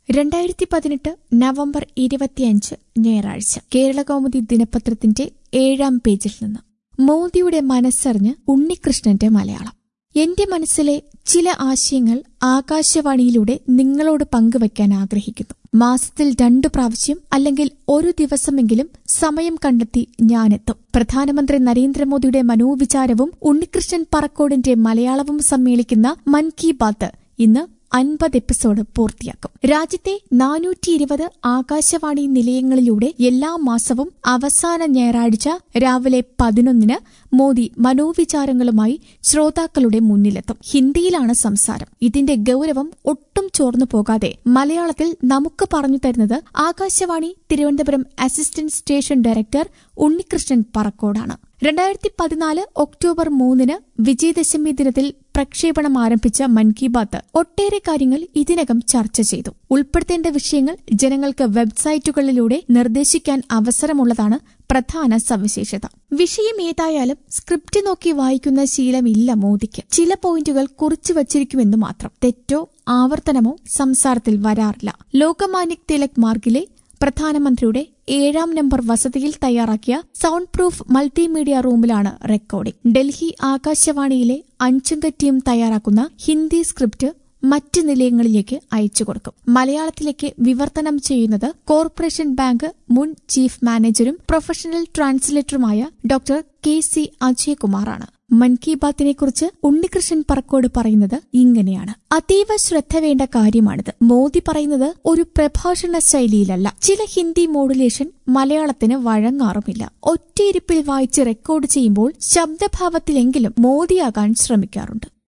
രണ്ടായിരത്തി പതിനെട്ട് നവംബർ ഇരുപത്തിയഞ്ച് ഞായറാഴ്ച കേരളകൗമുദി ദിനപത്രത്തിന്റെ ഏഴാം പേജിൽ നിന്ന് മോദിയുടെ മനസ്സറിഞ്ഞ് ഉണ്ണികൃഷ്ണന്റെ മലയാളം എന്റെ മനസ്സിലെ ചില ആശയങ്ങൾ ആകാശവാണിയിലൂടെ നിങ്ങളോട് പങ്കുവയ്ക്കാൻ ആഗ്രഹിക്കുന്നു മാസത്തിൽ രണ്ടു പ്രാവശ്യം അല്ലെങ്കിൽ ഒരു ദിവസമെങ്കിലും സമയം കണ്ടെത്തി ഞാനെത്തും പ്രധാനമന്ത്രി നരേന്ദ്രമോദിയുടെ മനോവിചാരവും ഉണ്ണികൃഷ്ണൻ പറക്കോടിന്റെ മലയാളവും സമ്മേളിക്കുന്ന മൻ കി ബാത്ത് ഇന്ന് അൻപത് എപ്പിസോഡ് പൂർത്തിയാക്കും രാജ്യത്തെ നാനൂറ്റി ഇരുപത് ആകാശവാണി നിലയങ്ങളിലൂടെ എല്ലാ മാസവും അവസാന ഞായറാഴ്ച രാവിലെ പതിനൊന്നിന് മോദി മനോവിചാരങ്ങളുമായി ശ്രോതാക്കളുടെ മുന്നിലെത്തും ഹിന്ദിയിലാണ് സംസാരം ഇതിന്റെ ഗൌരവം ഒട്ടും ചോർന്നു പോകാതെ മലയാളത്തിൽ നമുക്ക് പറഞ്ഞു തരുന്നത് Akashvani Thiruvananthapuram assistant station director Unnikrishnan പറക്കോടാണ് രണ്ടായിരത്തി പതിനാല് ഒക്ടോബർ മൂന്നിന് വിജയദശമി ദിനത്തിൽ പ്രക്ഷേപണം ആരംഭിച്ച മൻ കി ബാത്ത് ഒട്ടേറെ കാര്യങ്ങൾ ഇതിനകം ചർച്ച ചെയ്തു ഉൾപ്പെടുത്തേണ്ട വിഷയങ്ങൾ ജനങ്ങൾക്ക് വെബ്സൈറ്റുകളിലൂടെ നിർദ്ദേശിക്കാൻ അവസരമുള്ളതാണ് പ്രധാന സവിശേഷത വിഷയം ഏതായാലും സ്ക്രിപ്റ്റ് നോക്കി വായിക്കുന്ന ശീലമില്ല മോദിക്ക് ചില പോയിന്റുകൾ കുറിച്ചു വച്ചിരിക്കുമെന്ന് മാത്രം തെറ്റോ ആവർത്തനമോ സംസാരത്തിൽ വരാറില്ല ലോകമാന്യ തിലക് മാർഗിലെ പ്രധാനമന്ത്രിയുടെ ഏഴാം നമ്പർ വസതിയിൽ തയ്യാറാക്കിയ സൗണ്ട് പ്രൂഫ് മൾട്ടിമീഡിയ റൂമിലാണ് റെക്കോർഡിംഗ് ഡൽഹി ആകാശവാണിയിലെ അഞ്ചംഗ ടീം തയ്യാറാക്കുന്ന ഹിന്ദി സ്ക്രിപ്റ്റ് മറ്റ് നിലയങ്ങളിലേക്ക് അയച്ചു കൊടുക്കും മലയാളത്തിലേക്ക് വിവർത്തനം ചെയ്യുന്നത് കോർപ്പറേഷൻ ബാങ്ക് മുൻ ചീഫ് മാനേജരും പ്രൊഫഷണൽ ട്രാൻസ്ലേറ്ററുമായ ഡോക്ടർ കെ സി അജയകുമാറാണ് മൻ കി ബാത്തിനെക്കുറിച്ച് ഉണ്ണികൃഷ്ണൻ പറക്കോട് പറയുന്നത് ഇങ്ങനെയാണ് അതീവ ശ്രദ്ധ വേണ്ട കാര്യമാണിത് മോദി പറയുന്നത് ഒരു പ്രഭാഷണ ശൈലിയിലല്ല ചില ഹിന്ദി മോഡുലേഷൻ മലയാളത്തിന് വഴങ്ങാറുമില്ല ഒറ്റയിരിപ്പിൽ വായിച്ച് റെക്കോർഡ് ചെയ്യുമ്പോൾ ശബ്ദഭാവത്തിലെങ്കിലും മോദിയാകാൻ ശ്രമിക്കാറുണ്ട്